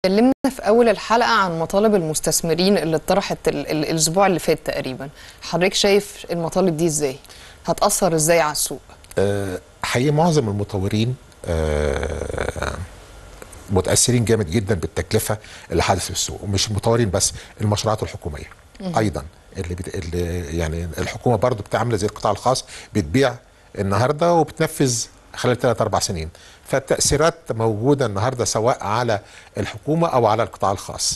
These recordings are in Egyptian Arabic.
اتكلمنا في اول الحلقه عن مطالب المستثمرين اللي اتطرحت ال- ال- الاسبوع اللي فات تقريبا حضرتك شايف المطالب دي ازاي هتاثر ازاي على السوق آه، حقيقي معظم المطورين آه، متاثرين جامد جدا بالتكلفه اللي حدثت في السوق ومش المطورين بس المشروعات الحكوميه ايضا اللي, بت... اللي يعني الحكومه برضو بتعمل زي القطاع الخاص بتبيع النهارده وبتنفذ خلال ثلاث اربع سنين فالتاثيرات موجوده النهارده سواء على الحكومه او على القطاع الخاص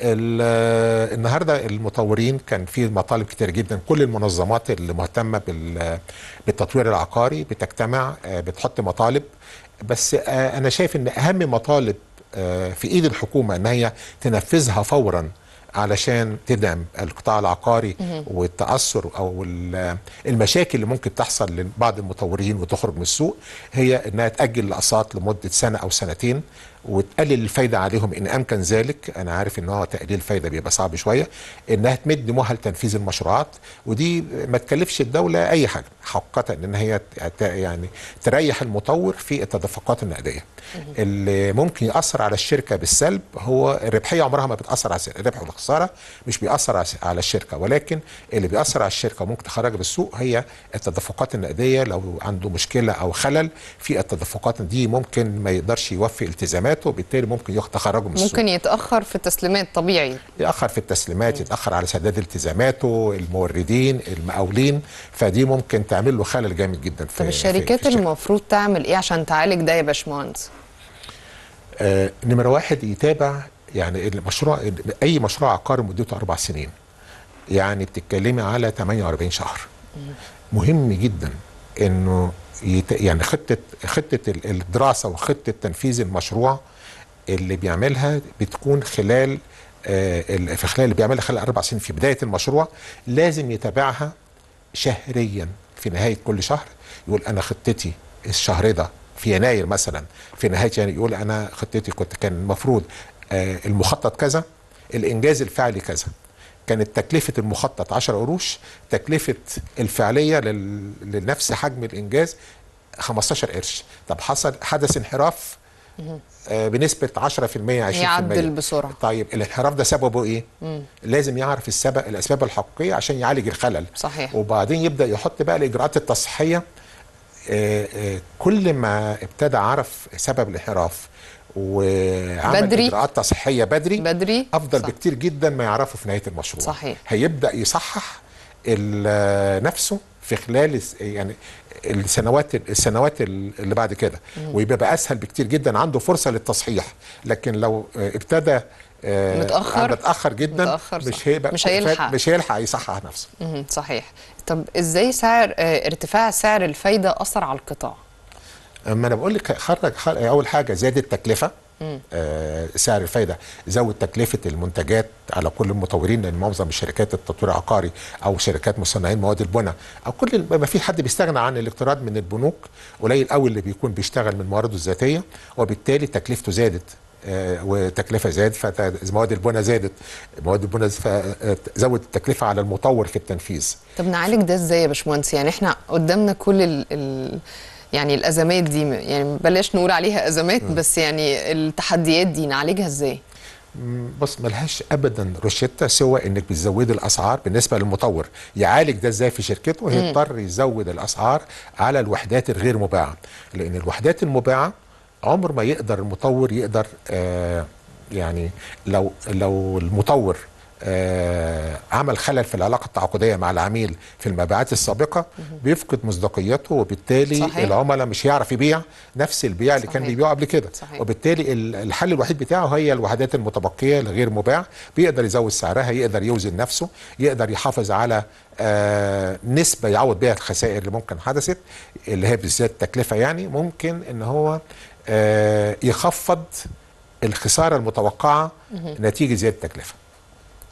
ال- النهارده المطورين كان في مطالب كتير جدا كل المنظمات اللي مهتمه بال- بالتطوير العقاري بتجتمع آه، بتحط مطالب بس آه، انا شايف ان اهم مطالب آه، في ايد الحكومه ان هي تنفذها فورا علشان تدعم القطاع العقاري والتاثر او ال- المشاكل اللي ممكن تحصل لبعض المطورين وتخرج من السوق هي انها تاجل الاقساط لمده سنه او سنتين وتقلل الفايده عليهم ان امكن ذلك انا عارف ان هو تقليل الفايده بيبقى صعب شويه انها تمد مهل تنفيذ المشروعات ودي ما تكلفش الدوله اي حاجه حقيقه ان هي ت- يعني تريح المطور في التدفقات النقديه اللي ممكن ياثر على الشركه بالسلب هو الربحيه عمرها ما بتاثر على الربح والخساره مش بيأثر على- على الشركه ولكن اللي بيأثر على الشركه وممكن تخرجها بالسوق هي التدفقات النقديه لو عنده مشكله او خلل في التدفقات دي ممكن ما يقدرش يوفي التزاماته وبالتالي ممكن يخ- تخرجه من السوق ممكن يتاخر في التسليمات طبيعي يأخر في التسليمات يتأخر على سداد التزاماته الموردين المقاولين فدي ممكن تعمل له خلل جامد جدا في طب الشركات في الشركة. المفروض تعمل ايه عشان تعالج ده يا باشمهندس آه نمرة واحد يتابع يعني المشروع أي مشروع عقاري مدته أربع سنين يعني بتتكلمي على 48 شهر مهم جدا انه يت... يعني خطه خطه ال- الدراسه وخطه تنفيذ المشروع اللي بيعملها بتكون خلال آه ال- في خلال اللي بيعملها خلال اربع سنين في بدايه المشروع لازم يتابعها شهريا في نهايه كل شهر يقول انا خطتي الشهر ده في يناير مثلا في نهايه يناير يقول انا خطتي كنت كان المفروض آه المخطط كذا الانجاز الفعلي كذا كانت تكلفة المخطط 10 قروش تكلفة الفعلية لل... لنفس حجم الإنجاز 15 قرش طب حصل حدث انحراف آه بنسبة 10% 20% يعدل بسرعة. طيب الانحراف ده سببه ايه؟ لازم يعرف السبب الأسباب الحقيقية عشان يعالج الخلل صحيح. وبعدين يبدأ يحط بقى الإجراءات التصحيحية آه، آه، كل ما ابتدى عرف سبب الانحراف وعمل بدري. اجراءات تصحيحيه بدري بدري. افضل صح. بكتير جدا ما يعرفه في نهايه المشروع صحيح. هيبدا يصحح ال- نفسه في خلال الس- يعني السنوات السنوات اللي بعد كده ويبقى اسهل بكتير جدا عنده فرصه للتصحيح لكن لو آه، ابتدى آه، متأخر. متاخر جدا متأخر، صح. مش هيبقى مش هيلحق. مش هيلحق يصحح نفسه مهم. صحيح طب ازاي سعر آه، ارتفاع سعر الفايده اثر على القطاع اما انا بقول لك خرج خرج اول حاجه زادت التكلفه آه سعر الفايده زود تكلفه المنتجات على كل المطورين لان معظم الشركات التطوير العقاري او شركات مصنعين مواد البناء او كل ما في حد بيستغنى عن الاقتراض من البنوك قليل قوي اللي بيكون بيشتغل من موارده الذاتيه وبالتالي تكلفته زادت آه، وتكلفه زاد فمواد البناء زادت مواد البناء فزود التكلفه على المطور في التنفيذ طب نعالج ده ازاي يا باشمهندس يعني احنا قدامنا كل ال ال يعني الازمات دي يعني بلاش نقول عليها ازمات بس يعني التحديات دي نعالجها ازاي بص ملهاش ابدا روشته سوى انك بتزودي الاسعار بالنسبه للمطور يعالج ده ازاي في شركته هيضطر يزود الاسعار على الوحدات الغير مباعه لان الوحدات المباعه عمر ما يقدر المطور يقدر آه يعني لو لو المطور آه عمل خلل في العلاقه التعاقديه مع العميل في المبيعات السابقه بيفقد مصداقيته وبالتالي صحيح. العملاء مش هيعرف يبيع نفس البيع اللي كان صحيح. بيبيعه قبل كده صحيح. وبالتالي ال- الحل الوحيد بتاعه هي الوحدات المتبقيه الغير مباع بيقدر يزود سعرها يقدر يوزن نفسه يقدر يحافظ على آه نسبه يعوض بيها الخسائر اللي ممكن حدثت اللي هي بالذات التكلفه يعني ممكن ان هو آه يخفض الخساره المتوقعه نتيجه زياده التكلفه